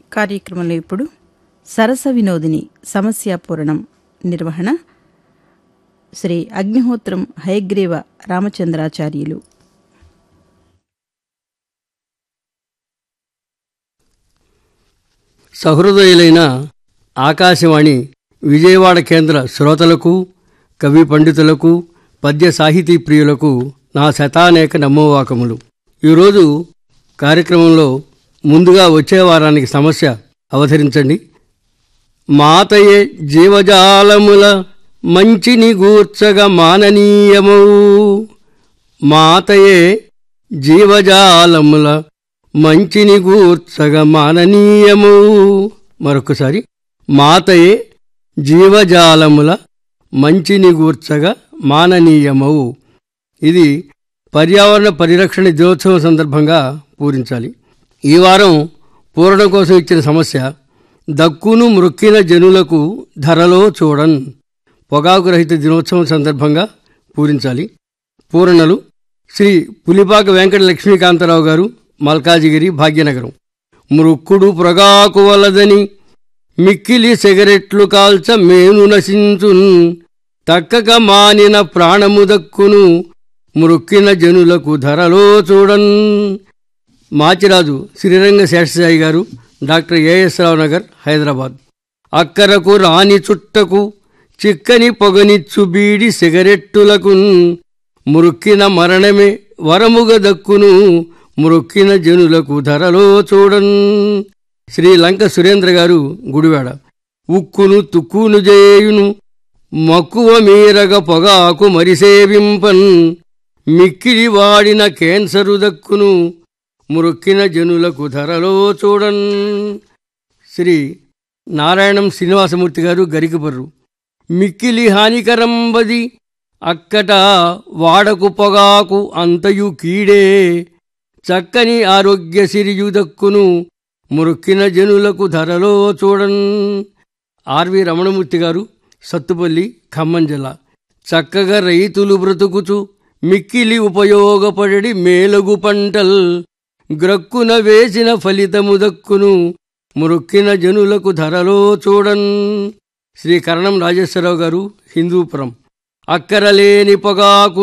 కార్యక్రమంలో ఇప్పుడు సరస వినోదిని సమస్యాపూరణం నిర్వహణ శ్రీ అగ్నిహోత్రం హయగ్రీవ రామచంద్రాచార్యులు సహృదయులైన ఆకాశవాణి విజయవాడ కేంద్ర శ్రోతలకు కవి పండితులకు పద్య సాహితీ ప్రియులకు నా శతానేక నమ్మోవాకములు ఈరోజు కార్యక్రమంలో ముందుగా వచ్చే వారానికి సమస్య అవతరించండి మాతయే జీవజాలముల మంచిని గూర్చగా మాననీయము మాతయే జీవజాలముల మంచిని గూర్చగా మాననీయము మరొకసారి మాతయే జీవజాలముల మంచిని గూర్చగా మాననీయమవు ఇది పర్యావరణ పరిరక్షణ దినోత్సవం సందర్భంగా పూరించాలి ఈ వారం పూరణ కోసం ఇచ్చిన సమస్య దక్కును మృక్కిన జనులకు ధరలో చూడన్ పొగాకు రహిత దినోత్సవం సందర్భంగా పూరించాలి పూరణలు శ్రీ పులిపాక వెంకట లక్ష్మీకాంతరావు గారు మల్కాజిగిరి భాగ్యనగరం మృక్కుడు పొగాకు వలదని మిక్కిలి సిగరెట్లు కాల్చ మేను నశించున్ తక్కక మానిన ప్రాణము దక్కును మృక్కిన జనులకు ధరలో చూడన్ మాచిరాజు శ్రీరంగ శేషసాయి గారు డాక్టర్ ఏఎస్ రావు నగర్ హైదరాబాద్ అక్కరకు రాని చుట్టకు చిక్కని పొగనిచ్చు బీడి సిగరెట్టులకు మురుక్కిన మరణమే వరముగ దక్కును మురుక్కిన జనులకు ధరలో చూడన్ శ్రీలంక సురేంద్ర గారు గుడివాడ ఉక్కును తుక్కును జేయును మక్కువ మీరగ పొగాకు మరిసేవింపన్ మిక్కిలి వాడిన కేన్సరు దక్కును మురుక్కిన జనులకు ధరలో చూడన్ శ్రీ నారాయణం శ్రీనివాసమూర్తి గారు గరికపర్రు మిక్కిలి హానికరంబది అక్కట వాడకు పొగాకు అంతయు కీడే చక్కని ఆరోగ్య సిరియు దక్కును మురుక్కిన జనులకు ధరలో చూడన్ ఆర్వి రమణమూర్తి గారు సత్తుపల్లి ఖమ్మం జిల్లా చక్కగా రైతులు బ్రతుకుచు మిక్కిలి ఉపయోగపడి మేలగు పంటల్ గ్రక్కున వేసిన ఫలితము దక్కును మురుక్కిన జనులకు ధరలో చూడన్ శ్రీ కరణం రాజేశ్వరరావు గారు హిందూపురం అక్కరలేని పొగాకు